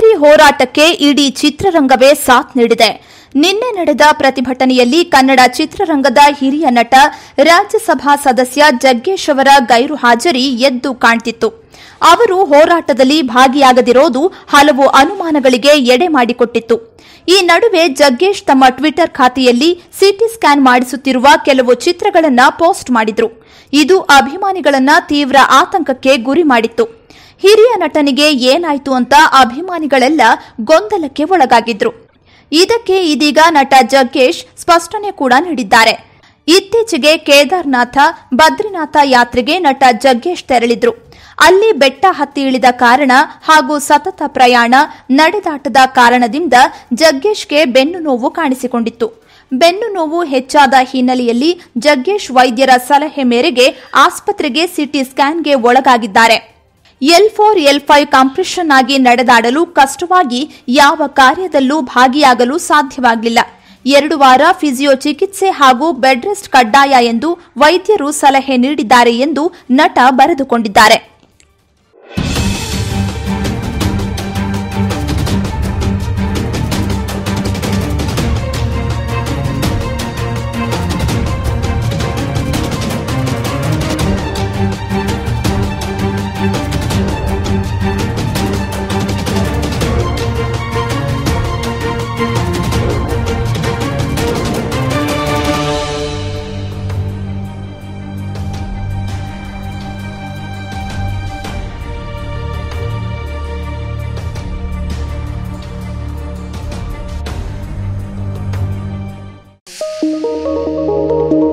ಕಾವೇರಿ ಹೋರಾಟಕ್ಕೆ ಇಡೀ ಚಿತ್ರರಂಗವೇ ಸಾಥ್ ನೀಡಿದೆ ನಿನ್ನೆ ನಡೆದ ಪ್ರತಿಭಟನೆಯಲ್ಲಿ ಕನ್ನಡ ಚಿತ್ರರಂಗದ ಹಿರಿಯ ನಟ ರಾಜ್ಯಸಭಾ ಸದಸ್ಯ ಜಗ್ಗೇಶ್ ಅವರ ಗೈರು ಹಾಜರಿ ಎದ್ದು ಕಾಣ್ತಿತ್ತು ಅವರು ಹೋರಾಟದಲ್ಲಿ ಭಾಗಿಯಾಗದಿರೋದು ಹಲವು ಅನುಮಾನಗಳಿಗೆ ಎಡೆ ಮಾಡಿಕೊಟ್ಟಿತ್ತು ಈ ನಡುವೆ ಜಗ್ಗೇಶ್ ತಮ್ಮ ಟ್ವಿಟರ್ ಖಾತೆಯಲ್ಲಿ ಸಿಟಿ ಸ್ಕ್ಯಾನ್ ಮಾಡಿಸುತ್ತಿರುವ ಕೆಲವು ಚಿತ್ರಗಳನ್ನ ಪೋಸ್ಟ್ ಮಾಡಿದ್ರು ಇದು ಅಭಿಮಾನಿಗಳನ್ನ ತೀವ್ರ ಆತಂಕಕ್ಕೆ ಗುರಿ ಮಾಡಿತ್ತು ಹಿರಿಯ ನಟನಿಗೆ ಏನಾಯ್ತು ಅಂತ ಅಭಿಮಾನಿಗಳೆಲ್ಲ ಗೊಂದಲಕ್ಕೆ ಒಳಗಾಗಿದ್ರು ಇದಕ್ಕೆ ಇದೀಗ ನಟ ಜಗ್ಗೇಶ್ ಸ್ಪಷ್ಟನೆ ಕೂಡ ನೀಡಿದ್ದಾರೆ ಇತ್ತೀಚೆಗೆ ಕೇದಾರ್ನಾಥ ಬದ್ರಿನಾಥ ಯಾತ್ರೆಗೆ ನಟ ಜಗ್ಗೇಶ್ ತೆರಳಿದ್ರು ಅಲ್ಲಿ ಬೆಟ್ಟ ಹತ್ತಿ ಇಳಿದ ಕಾರಣ ಹಾಗೂ ಸತತ ಪ್ರಯಾಣ ನಡೆದಾಟದ ಕಾರಣದಿಂದ ಜಗ್ಗೇಶ್ಗೆ ಬೆನ್ನು ನೋವು ಕಾಣಿಸಿಕೊಂಡಿತ್ತು ಬೆನ್ನು ನೋವು ಹೆಚ್ಚಾದ ಹಿನ್ನೆಲೆಯಲ್ಲಿ ಜಗ್ಗೇಶ್ ವೈದ್ಯರ ಸಲಹೆ ಮೇರೆಗೆ ಆಸ್ಪತ್ರೆಗೆ ಸಿಟಿ ಸ್ಕ್ಯಾನ್ಗೆ ಒಳಗಾಗಿದ್ದಾರೆ L four L five compression ಆಗಿ ನಡೆದಾಡಲು ಕಷ್ಟವಾಗಿ ಯಾವ ಕಾರ್ಯದಲ್ಲೂ ಭಾಗಿಯಾಗಲು ಸಾಧ್ಯವಾಗಲಿಲ್ಲ ಎರಡು ವಾರ ಫಿಸಿಯೋ ಚಿಕಿತ್ಸೆ ಹಾಗೂ ಬೆಡ್ ರೆಸ್ಟ್ ಕಡ್ಡಾಯ ಎಂದು ವೈದ್ಯರು ಸಲಹೆ ನೀಡಿದ್ದಾರೆ ಎಂದು ನಟ ಬರೆದುಕೊಂಡಿದ್ದಾರೆ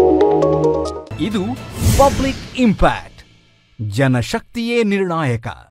ಇದು ಪಬ್ಲಿಕ್ ಇಂಪ್ಯಾಕ್ಟ್ ಜನಶಕ್ತಿಯೇ ನಿರ್ಣಾಯಕ